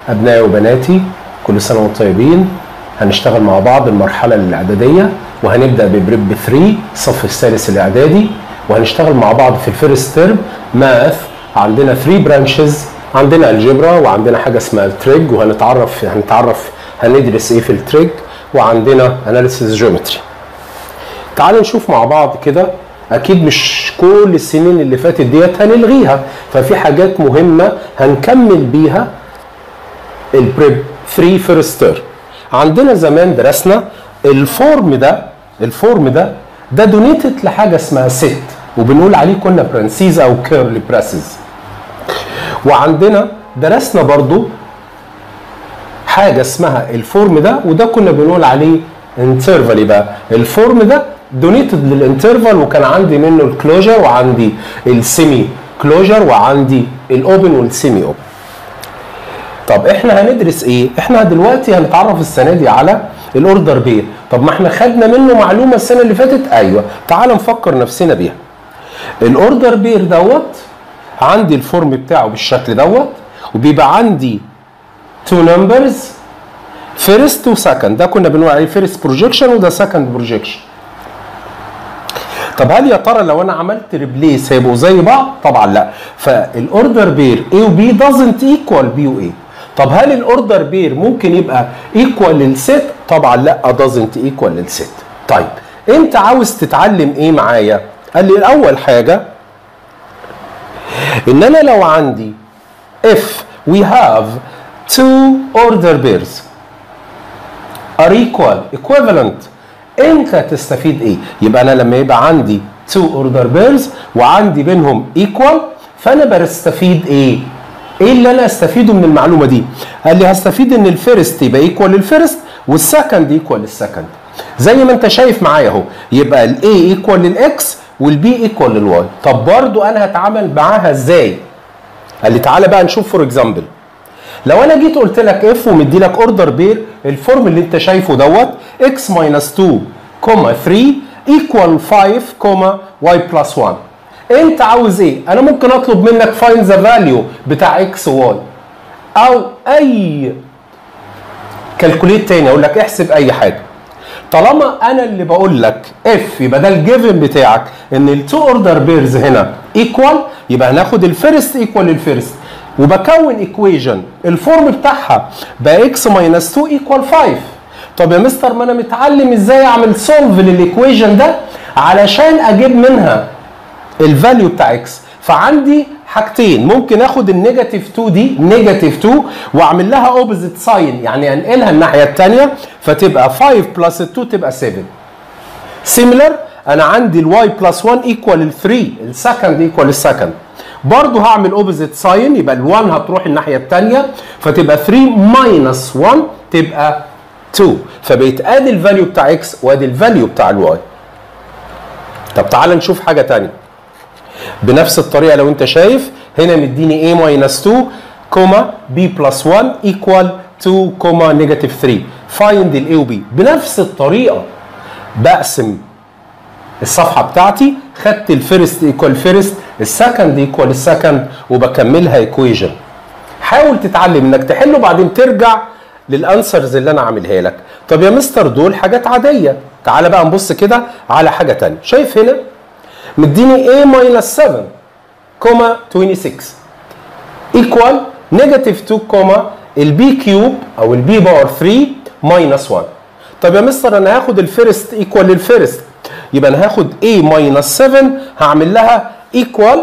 أبنائي وبناتي كل سنة وانتم طيبين هنشتغل مع بعض المرحلة الإعدادية وهنبدأ ببريب 3 الصف الثالث الإعدادي وهنشتغل مع بعض في الفيرست ترم ماث عندنا 3 برانشز عندنا الجبرا وعندنا حاجة اسمها التريج وهنتعرف هنتعرف هندرس ايه في التريج وعندنا اناليسيس جيومتري تعالوا نشوف مع بعض كده اكيد مش كل السنين اللي فاتت ديت هنلغيها ففي حاجات مهمه هنكمل بيها البريب 3 فيرست تيرم عندنا زمان درسنا الفورم ده الفورم ده ده دونيتد لحاجه اسمها ست وبنقول عليه كنا برانسيز او كيرلي براسز وعندنا درسنا برضو حاجه اسمها الفورم ده وده كنا بنقول عليه انترفال بقى الفورم ده دونيتد للانترفال وكان عندي منه الكلوجر وعندي السيمي كلوجر وعندي الاوبن والسيمي اوبن طب احنا هندرس ايه احنا دلوقتي هنتعرف السنه دي على الاوردر بير طب ما احنا خدنا منه معلومه السنه اللي فاتت ايوه تعال نفكر نفسنا بيها الاوردر بير دوت عندي الفورم بتاعه بالشكل دوت وبيبقى عندي تو نمبرز فيرست وسكند ده كنا بنقول عليه فيرست بروجيكشن وده سكند بروجيكشن طب هل يا ترى لو انا عملت ريبليس هيبقوا زي بعض؟ طبعا لا فالاوردر بير A و B doesn't equal B و A طب هل الاوردر بير ممكن يبقى ايكوال للست؟ طبعا لا doesn't equal للست طيب انت عاوز تتعلم ايه معايا؟ قال لي اول حاجه ان انا لو عندي if we have two order pairs are equal equivalent انت تستفيد ايه يبقى انا لما يبقى عندي two order pairs وعندي بينهم equal فانا بستفيد ايه ايه اللي انا استفيده من المعلومه دي قال لي هستفيد ان الفيرست يبقى ايكوال للفيرست والسكند ايكوال للسكند زي ما انت شايف معايا اهو يبقى الاي ايكوال للاكس والبي ايكوال للواي طب برضو انا هتعامل معاها ازاي قال لي تعالى بقى نشوف فور اكزامبل لو انا جيت قلت لك اف ومدي لك اوردر بير الفورم اللي انت شايفه دوت x ماينس 2 كوما 3 ايكوال 5 كوما y بلس 1 انت عاوز ايه؟ انا ممكن اطلب منك فاين ذا فاليو بتاع x و y او اي كالكوليت تاني اقول لك احسب اي حاجه طالما انا اللي بقول لك اف يبقى ده الجيفن بتاعك ان التو اوردر بيرز هنا ايكوال يبقى هناخد الفيرست ايكوال للفيرست وبكون ايكويجن الفورم بتاعها بقى اكس ماينس 2 ايكوال 5 طب يا مستر ما انا متعلم ازاي اعمل سولف للايكويجن ده علشان اجيب منها الفاليو بتاع اكس فعندي حاجتين ممكن اخد النيجاتيف 2 دي نيجاتيف 2 واعمل لها اوبوزيت ساين يعني انقلها الناحيه الثانيه فتبقى 5 بلس 2 تبقى 7 سيميلر انا عندي الواي بلس 1 ايكوال ل 3 السكند ايكوال للسكند برضه هعمل اوبوزيت ساين يبقى ال1 هتروح الناحيه الثانيه فتبقى 3 ماينس 1 تبقى 2 فبقيت ادي الفاليو بتاع اكس وادي الفاليو بتاع الواي طب تعال نشوف حاجه ثانيه بنفس الطريقه لو انت شايف هنا مديني a ماينس 2 كوما b بلس 1 ايكوال 2 كوما نيجاتيف 3 فايند الاي وبي بنفس الطريقه بقسم الصفحه بتاعتي خدت الفيرست ايكوال فيرست السكند ايكوال السكند وبكملها ايكويجن حاول تتعلم انك تحله بعدين ترجع للانسرز اللي انا عاملها لك طب يا مستر دول حاجات عاديه تعال بقى نبص كده على حاجه تانية شايف هنا مديني a ماينس 7 كوما 26 ايكوال نيجاتيف 2 كوما البي كيوب او البي باور 3 ماينس 1 طب يا مستر انا هاخد الفيرست ايكوال للفيرست يبقى انا هاخد a ماينس 7 هعمل لها ايكوال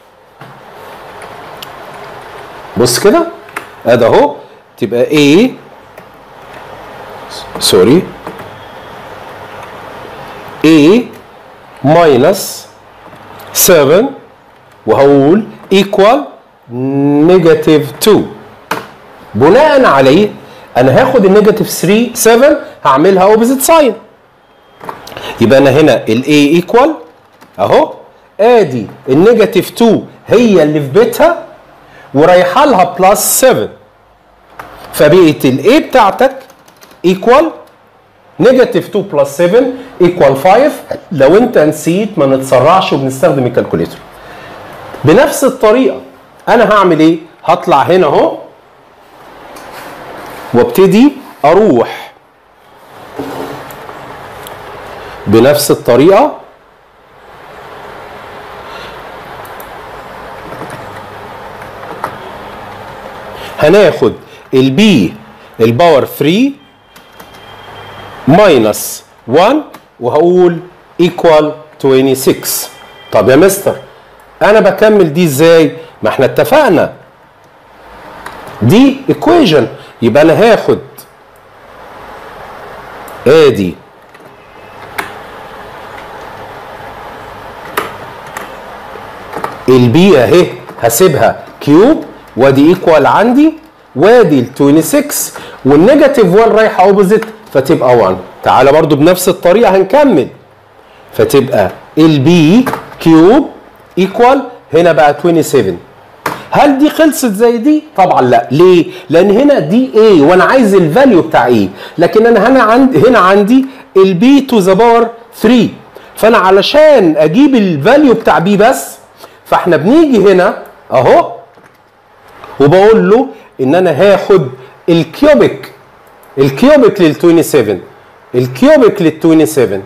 بص كده ادي اهو تبقى a سوري a ماينس 7 وهقول ايكوال نيجاتيف 2 بناء عليه انا هاخد النيجاتيف 3 7 هعملها اوبوزيت ساين يبقى انا هنا الاي ايكوال اهو ادي النيجاتيف 2 هي اللي في بيتها ورايحه لها بلس 7 فبقت الاي بتاعتك ايكوال نيجاتيف 2 بلس 7 ايكوال 5 لو انت نسيت ما نتسرعش وبنستخدم الكالكوليتر بنفس الطريقه انا هعمل ايه هطلع هنا اهو وابتدي اروح بنفس الطريقه هناخد البي الباور 3 ماينس 1 وهقول ايكوال 26 طب يا مستر انا بكمل دي ازاي ما احنا اتفقنا دي ايكويجن يبقى انا هاخد ادي البي اهي هسيبها كيوب وادي ايكوال عندي وادي ال 26 والنيجاتيف 1 رايحه اوبوزيت فتبقى 1 تعالى برضو بنفس الطريقه هنكمل فتبقى البي كيوب ايكوال هنا بقى 27 هل دي خلصت زي دي؟ طبعا لا، ليه؟ لأن هنا دي A وأنا عايز الفاليو بتاع A، لكن أنا هنا عندي هنا عندي البي تو ذا باور 3 فأنا علشان أجيب الفاليو بتاع B بس فاحنا بنيجي هنا أهو وبقول له إن أنا هاخد الكيوبيك الكيوبيك لل 27 الكيوبيك لل 27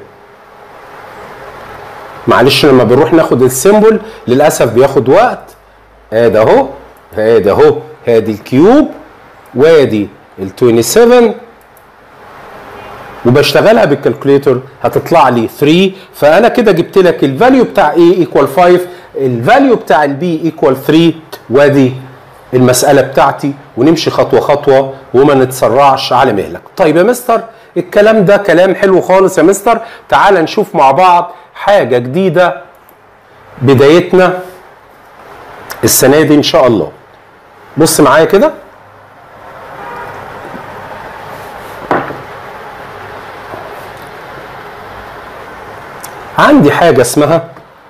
معلش لما بنروح ناخد السيمبل للاسف بياخد وقت ادي اهو ادي اهو ادي الكيوب وادي ال 27 وبشتغلها بالكالكوليتر هتطلع لي 3 فانا كده جبت لك الفاليو بتاع A ايكوال 5 الفاليو بتاع البي ايكوال 3 وادي المساله بتاعتي ونمشي خطوه خطوه وما نتسرعش على مهلك طيب يا مستر الكلام ده كلام حلو خالص يا مستر تعال نشوف مع بعض حاجه جديده بدايتنا السنه دي ان شاء الله بص معايا كده عندي حاجه اسمها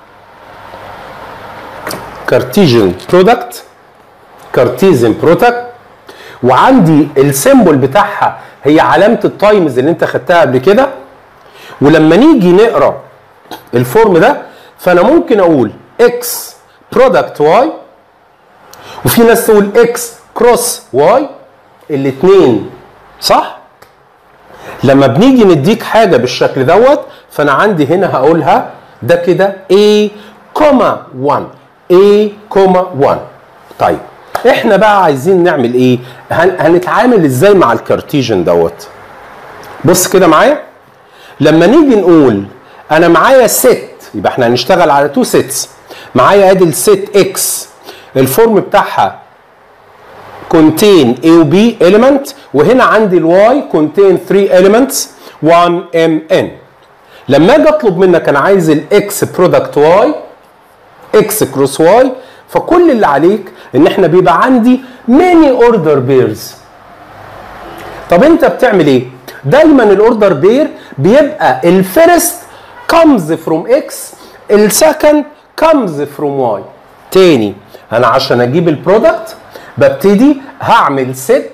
كارتيجن برودكت كارتيزن برودكت وعندي السيمبل بتاعها هي علامه التايمز اللي انت خدتها قبل كده ولما نيجي نقرا الفورم ده فانا ممكن اقول اكس برودكت واي وفي ناس تقول اكس كروس واي الاثنين صح لما بنيجي نديك حاجه بالشكل دوت فانا عندي هنا هقولها ده كده A كوما 1 A كوما 1 طيب احنا بقى عايزين نعمل ايه هن هنتعامل ازاي مع الكارتيجن دوت بص كده معايا لما نيجي نقول انا معايا ست يبقى احنا هنشتغل على تو سيتس معايا ادي الست اكس الفورم بتاعها contain A و B element وهنا عندي الواي contain 3 elements 1 M N لما اجي اطلب منك انا عايز الاكس برودكت واي اكس كروس واي فكل اللي عليك ان احنا بيبقى عندي ماني اوردر بيرز طب انت بتعمل ايه دايما الاوردر بير بيبقى الفيرست comes from x السكند comes from y تاني انا عشان اجيب البرودكت ببتدي هعمل ست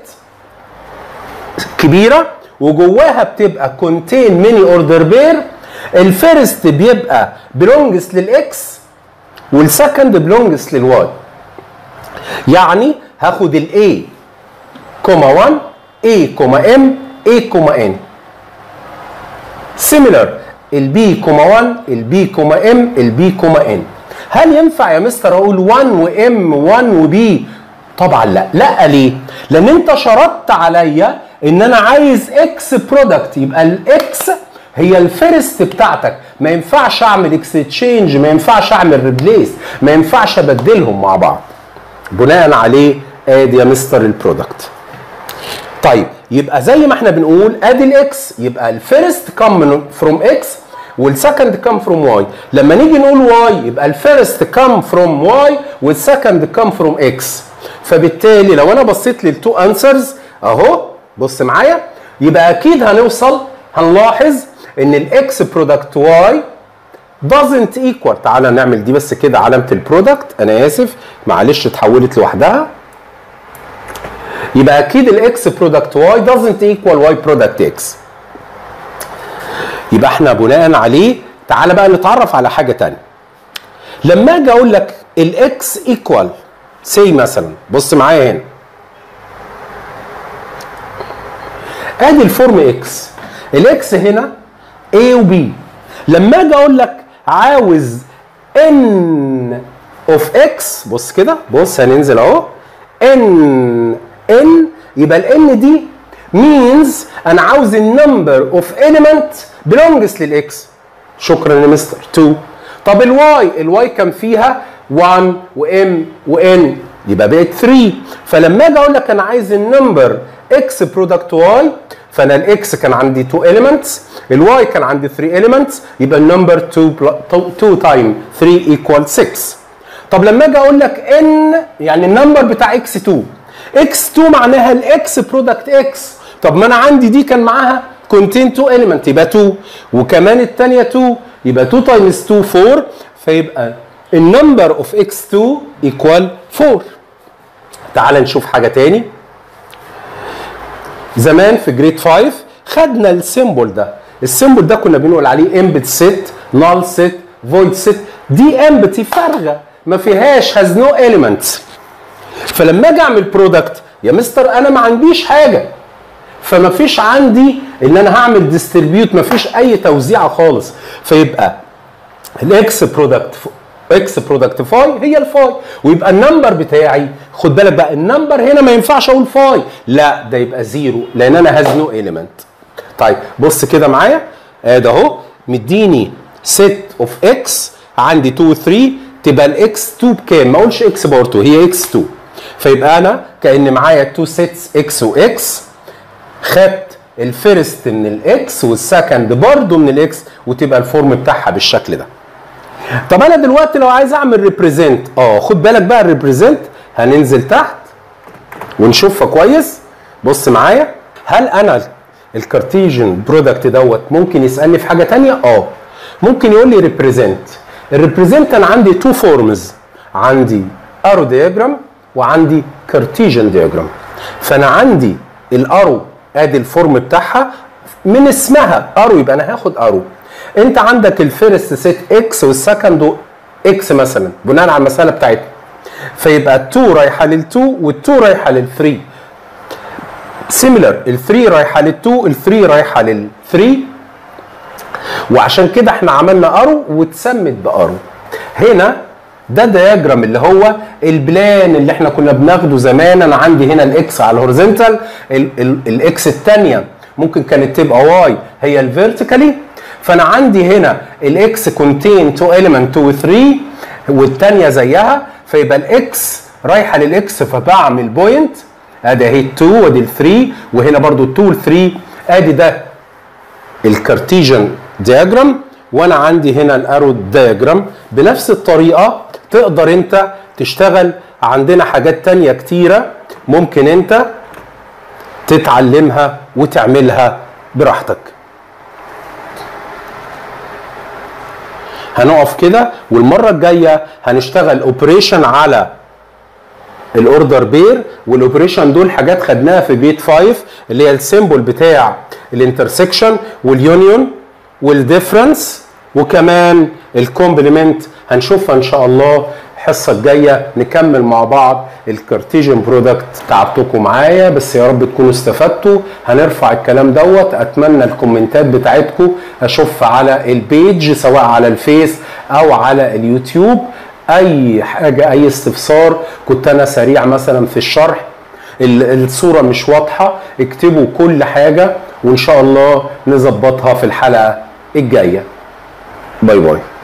كبيره وجواها بتبقى كونتين ميني اوردر بير الفيرست بيبقى بلونجس للاكس والسكند بلونجس للواي يعني هاخد الاي كوما 1 A كوما ام A كوما ان سيميلر البي كوما 1 البي كوما ام البي كوما ان هل ينفع يا مستر اقول 1 وام 1 وبي طبعا لا لا ليه لان انت شرطت عليا ان انا عايز اكس برودكت يبقى الاكس هي الفيرست بتاعتك ما ينفعش اعمل اكستشينج ما ينفعش اعمل ريبليس ما ينفعش ابدلهم مع بعض بناء عليه ادي يا مستر البرودكت طيب يبقى زي ما احنا بنقول ادي الاكس يبقى الفيرست كم فروم اكس والسكند كم فروم واي لما نيجي نقول واي يبقى الفيرست كم فروم واي والسكند كم فروم اكس فبالتالي لو انا بصيت للتو انسرز اهو بص معايا يبقى اكيد هنوصل هنلاحظ ان الاكس برودكت واي doesn't equal تعالى نعمل دي بس كده علامه البرودكت انا اسف معلش اتحولت لوحدها يبقى اكيد الاكس برودكت واي doesn't equal واي برودكت اكس يبقى احنا بناء عليه تعالى بقى نتعرف على حاجه تانية لما اجي اقول لك الاكس ايكوال سي مثلا بص معايا هنا ادي الفورم اكس الاكس هنا A و B لما اجي اقول لك عاوز ان اوف اكس بص كده بص هننزل اهو ان ان يبقى الان دي means انا عاوز النمبر اوف element belongs للاكس شكرا يا مستر 2 طب الواي الواي كان فيها 1 وام وان يبقى بقت 3 فلما اجي اقول لك انا عايز النمبر اكس برودكت واي فانا الاكس كان عندي 2 elements الواي كان عندي 3 elements يبقى النمبر 2 2 تايم 3 ايكوال 6 طب لما اجي اقول لك ان يعني النمبر بتاع اكس 2 اكس 2 معناها الاكس برودكت اكس طب ما انا عندي دي كان معاها كونتين 2 element يبقى 2 وكمان الثانيه 2 يبقى 2 تايمز 2 4 فيبقى النمبر اوف اكس 2 ايكوال 4 تعال نشوف حاجه تاني زمان في جريد 5 خدنا السيمبل ده السيمبل ده كنا بنقول عليه امبت سيت نال سيت فويد سيت دي امبتي فارغه ما فيهاش هاز نو اليمنتس فلما اجي اعمل برودكت يا مستر انا ما عنديش حاجه فما فيش عندي ان انا هعمل ديستريبيوت ما فيش اي توزيعه خالص فيبقى الاكس برودكت اكس برودكت فاي هي الفاي ويبقى النمبر بتاعي خد بالك بقى النمبر هنا ما ينفعش اقول فاي لا ده يبقى زيرو لان انا هاز نو اليمنت طيب بص كده معايا ادي اهو مديني سيت اوف اكس عندي 2 3 تبقى الاكس 2 بكام ما اقولش اكس باور 2 هي اكس 2 فيبقى انا كان معايا 2 سيتس اكس واكس خدت الفيرست من الاكس والسكند برضه من الاكس وتبقى الفورم بتاعها بالشكل ده طب انا دلوقتي لو عايز اعمل ريبريزنت اه خد بالك بقى الريبريزنت هننزل تحت ونشوفها كويس بص معايا هل انا الكارتيجن برودكت دوت ممكن يسالني في حاجه تانية اه ممكن يقول لي ريبريزنت الريبريزنت انا عندي تو فورمز عندي ارو دياجرام وعندي كارتيجن دياجرام فانا عندي الارو ادي الفورم بتاعها من اسمها ارو يبقى انا هاخد ارو انت عندك الفيرست سيت اكس والسكند اكس مثلا بناء على المساله بتاعتنا فيبقى ال2 رايحه لل2 وال2 رايحه لل3 سيميلر ال3 رايحه لل2 ال3 رايحه لل3 وعشان كده احنا عملنا ارو واتسمت بارو هنا ده دياجرام اللي هو البلان اللي احنا كنا بناخده زمان انا عندي هنا الاكس على الهوريزونتال الاكس الثانيه ممكن كانت تبقى واي هي الفيرتيكالي فانا عندي هنا الاكس كونتين 2 element 2 و 3 والثانيه زيها فيبقى الاكس رايحه للاكس فبعمل بوينت ادي اهي 2 وادي ال 3 وهنا برضو 2 وال 3 ادي ده الكارتيجن دياجرام وانا عندي هنا الارو دياجرام بنفس الطريقه تقدر انت تشتغل عندنا حاجات تانية كتيرة ممكن انت تتعلمها وتعملها براحتك هنقف كده والمره الجايه هنشتغل اوبريشن على الاوردر بير والاوبريشن دول حاجات خدناها في بيت 5 اللي هي السيمبل بتاع الانترسكشن واليونيون والديفرنس وكمان الكومبلمنت هنشوفها ان شاء الله الحصه الجايه نكمل مع بعض الكارتيجن برودكت تعبتكم معايا بس يا رب تكونوا استفدتوا هنرفع الكلام دوت اتمنى الكومنتات بتاعتكم اشوف على البيج سواء على الفيس او على اليوتيوب اي حاجه اي استفسار كنت انا سريع مثلا في الشرح الصوره مش واضحه اكتبوا كل حاجه وان شاء الله نظبطها في الحلقه الجايه باي باي